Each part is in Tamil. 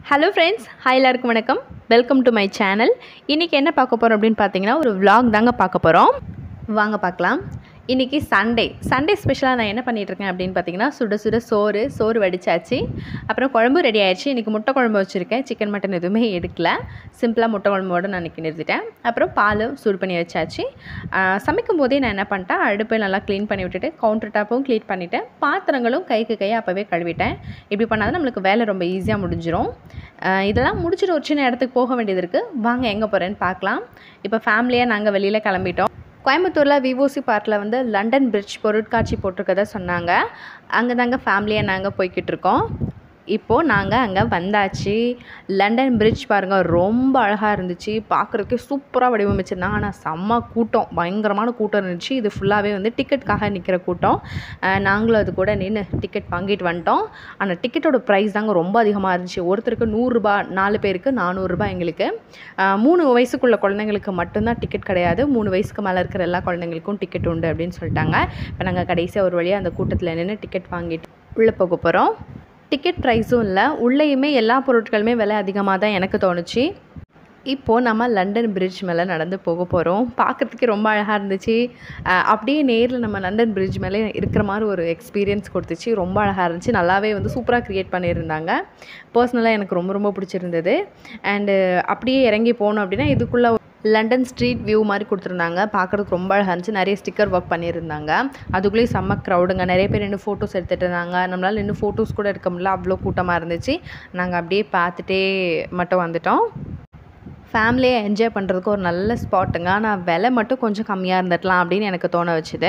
ஹலோ ஃப்ரெண்ட்ஸ் ஹாய் எல்லாருக்கும் வணக்கம் வெல்கம் டு மை சேனல் இன்றைக்கி என்ன பார்க்க போகிறோம் அப்படின்னு பார்த்தீங்கன்னா ஒரு vlog தாங்க பார்க்க போகிறோம் வாங்க பார்க்கலாம் இன்றைக்கி சண்டே சண்டே ஸ்பெஷலாக நான் என்ன பண்ணிட்டு இருக்கேன் அப்படின்னு பார்த்தீங்கன்னா சுட சுட சோறு சோறு வடிச்சாச்சு அப்புறம் குழம்பு ரெடி ஆயிடுச்சு இன்றைக்கி முட்டை குழம்பு வச்சுருக்கேன் சிக்கன் மட்டன் எதுவுமே எடுக்கல சிம்பிளாக முட்டை குழம்போட நான் இன்றைக்கி நிறுத்திட்டேன் அப்புறம் பால் சூடு பண்ணி வச்சாச்சு ஆஹ் சமைக்கும் போதே நான் என்ன பண்ணிட்டேன் அடுப்பை நல்லா க்ளீன் பண்ணி விட்டுட்டு கவுண்டர் டாப்பும் க்ளீன் பண்ணிவிட்டேன் பாத்திரங்களும் கைக்கு கையை அப்போவே கழுவிட்டேன் இப்படி பண்ணாதான் நம்மளுக்கு வேலை ரொம்ப ஈஸியாக முடிஞ்சிரும் ஆஹ் இதெல்லாம் முடிச்சுட்டு ஒரு சின்ன இடத்துக்கு போக வேண்டியது இருக்குது வாங்க எங்கே போகிறேன்னு பார்க்கலாம் இப்போ ஃபேமிலியாக நாங்கள் வெளியில் கிளம்பிட்டோம் கோயம்புத்தூரில் விவோசி பார்க்கில் வந்து லண்டன் பிரிட்ஜ் பொருட்காட்சி போட்டிருக்கதா சொன்னாங்க அங்கே தாங்க ஃபேமிலியாக நாங்கள் போய்கிட்டு இருக்கோம் இப்போது நாங்கள் அங்கே வந்தாச்சு லண்டன் பிரிட்ஜ் பாருங்கள் ரொம்ப அழகாக இருந்துச்சு பார்க்குறதுக்கே சூப்பராக வடிவமைச்சிருந்தாங்க ஆனால் செம்ம கூட்டம் பயங்கரமான கூட்டம் இருந்துச்சு இது ஃபுல்லாகவே வந்து டிக்கெட்டுக்காக நிற்கிற கூட்டம் அஹ் நாங்களும் அது கூட நின்று டிக்கெட் வாங்கிட்டு வந்துட்டோம் ஆனால் டிக்கெட்டோட ப்ரைஸ் தாங்க ரொம்ப அதிகமாக இருந்துச்சு ஒருத்தருக்கு நூறுரூபா நாலு பேருக்கு நானூறுரூபா எங்களுக்கு அஹ் மூணு வயசுக்குள்ள குழந்தைங்களுக்கு மட்டும்தான் டிக்கெட் கிடையாது மூணு வயசுக்கு மேலே இருக்கிற எல்லா குழந்தைங்களுக்கும் டிக்கெட் உண்டு அப்படின்னு சொல்லிட்டாங்க இப்போ நாங்கள் கடைசியாக ஒரு வழியாக அந்த கூட்டத்தில் நின்று டிக்கெட் வாங்கிட்டு உள்ளே போக போகிறோம் டிக்கெட் ப்ரைஸும் இல்லை உள்ளேயுமே எல்லா பொருட்களுமே விலை அதிகமாக தான் எனக்கு தோணுச்சு இப்போது நம்ம லண்டன் பிரிட்ஜ் மேலே நடந்து போக போகிறோம் பார்க்குறதுக்கே ரொம்ப அழகாக இருந்துச்சு அஹ் அப்படியே நேரில் நம்ம லண்டன் பிரிட்ஜ் மேலே இருக்கிற மாதிரி ஒரு எக்ஸ்பீரியன்ஸ் கொடுத்துச்சு ரொம்ப அழகாக இருந்துச்சு நல்லாவே வந்து சூப்பராக க்ரியேட் பண்ணியிருந்தாங்க பர்சனலாக எனக்கு ரொம்ப ரொம்ப பிடிச்சிருந்தது அண்டு அப்படியே இறங்கி போனோம் அப்படின்னா இதுக்குள்ளே லண்டன் ஸ்ட்ரீட் வியூ மாதிரி கொடுத்துருந்தாங்க பார்க்குறதுக்கு ரொம்ப அழகாக இருந்துச்சு நிறைய ஸ்டிக்கர் ஒர்க் பண்ணியிருந்தாங்க அதுக்குள்ளேயே செம்ம க்ரௌடுங்க நிறைய பேர் நின்று ஃபோட்டோஸ் எடுத்துகிட்டு இருந்தாங்க நம்மளால் நின்று ஃபோட்டோஸ் கூட எடுக்க முடியல அவ்வளோ கூட்டமாக இருந்துச்சு நாங்கள் அப்படியே பார்த்துட்டே மட்டும் வந்துட்டோம் ஃபேமிலியை என்ஜாய் பண்ணுறதுக்கு ஒரு நல்ல ஸ்பாட்டுங்க ஆனால் விலை மட்டும் கொஞ்சம் கம்மியாக இருந்துடலாம் அப்படின்னு எனக்கு தோண வச்சுது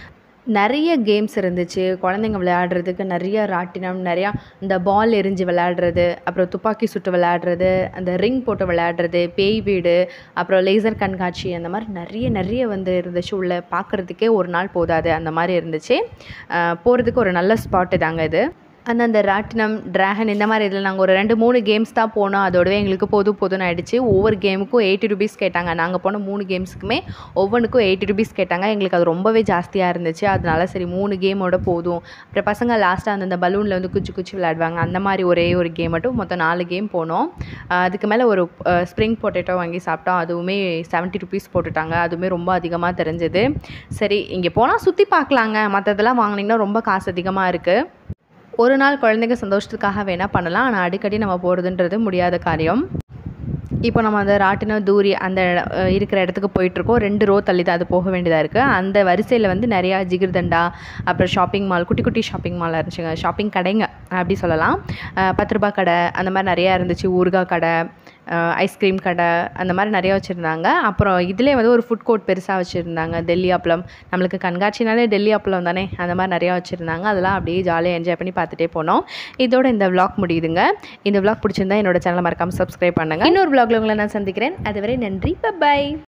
நிறைய கேம்ஸ் இருந்துச்சு குழந்தைங்க விளையாடுறதுக்கு நிறைய ராட்டினம் நிறையா இந்த பால் எரிஞ்சு விளையாடுறது அப்புறம் துப்பாக்கி சுட்டு விளையாடுறது அந்த ரிங் போட்டு விளையாடுறது பேய் வீடு அப்புறம் லேசர் கண்காட்சி அந்த மாதிரி நிறைய நிறைய வந்து இருந்துச்சு உள்ள பார்க்குறதுக்கே ஒரு நாள் போதாது அந்த மாதிரி இருந்துச்சு போகிறதுக்கு ஒரு நல்ல ஸ்பாட்டு தாங்க இது அந்த அந்த ராட்டினம் ட்ராகன் இந்த மாதிரி இதில் நாங்கள் ஒரு ரெண்டு மூணு கேம்ஸ் தான் போனோம் அதோடவே எங்களுக்கு போது போதும்னு ஆயிடுச்சு ஒவ்வொரு கேமுக்கும் எயிட்டி ருபீஸ் கேட்டாங்க நாங்கள் போன மூணு கேம்ஸுக்குமே ஒவ்வொன்றுக்கும் எயிட்டி ருபீஸ் கேட்டாங்க எங்களுக்கு அது ரொம்பவே ஜாஸ்தியாக இருந்துச்சு அதனால சரி மூணு கேமோட போதும் அப்புறம் பசங்க லாஸ்ட்டாக அந்த அந்த பலூனில் வந்து குச்சி குச்சி விளையாடுவாங்க அந்த மாதிரி ஒரே ஒரு கேம் மட்டும் மொத்தம் நாலு கேம் போனோம் ஆஹ் அதுக்கு மேலே ஒரு ஸ்ப்ரிங் பொட்டேட்டோ வாங்கி சாப்பிட்டோம் அதுவுமே செவன்ட்டி ருபீஸ் போட்டுட்டாங்க அதுவுமே ரொம்ப அதிகமாக தெரிஞ்சது சரி இங்கே போனால் சுற்றி பார்க்கலாங்க மற்றதெல்லாம் வாங்கினீங்கன்னா ரொம்ப காசு அதிகமாக இருக்குது ஒரு நாள் குழந்தைங்க சந்தோஷத்துக்காக வேணால் பண்ணலாம் ஆனால் அடிக்கடி நம்ம போகிறதுன்றது முடியாத காரியம் இப்போ நம்ம அந்த ராட்டினம் தூரி அந்த இட- அஹ் இருக்கிற இடத்துக்கு போயிட்டுருக்கோம் ரெண்டு ரோ தள்ளி தான் அது போக வேண்டியதாக இருக்குது அந்த வரிசையில் வந்து நிறையா ஜிகிர்தண்டா அப்புறம் ஷாப்பிங் மால் குட்டி குட்டி ஷாப்பிங் மாலாக இருந்துச்சுங்க ஷாப்பிங் கடைங்க அப்படி சொல்லலாம் அஹ் பத்து ரூபா கடை அந்த மாதிரி நிறையா இருந்துச்சு ஊறுகாய் கடை ஐஸ்கிரீம் கடை அந்த மாதிரி நிறையா வச்சுருந்தாங்க அப்புறம் இதிலே வந்து ஒரு ஃபுட் கோர்ட் பெருசாக வச்சுருந்தாங்க டெல்லி அப்பளம் நம்மளுக்கு கண்காட்சினாலே டெல்லி அப்பளம் தானே அந்த மாதிரி நிறையா வச்சுருந்தாங்க அதெல்லாம் அப்படியே ஜாலியாக என்ஜாய் பண்ணி பார்த்துட்டே போனோம் இதோட இந்த vlog முடியுதுங்க இந்த vlog பிடிச்சிருந்தா என்னோட சேனலை மறக்காமல் சப்ஸ்கிரைப் பண்ணுங்கள் இன்னொரு vlogல உங்களை நான் சந்திக்கிறேன் அதுவரை நன்றி பை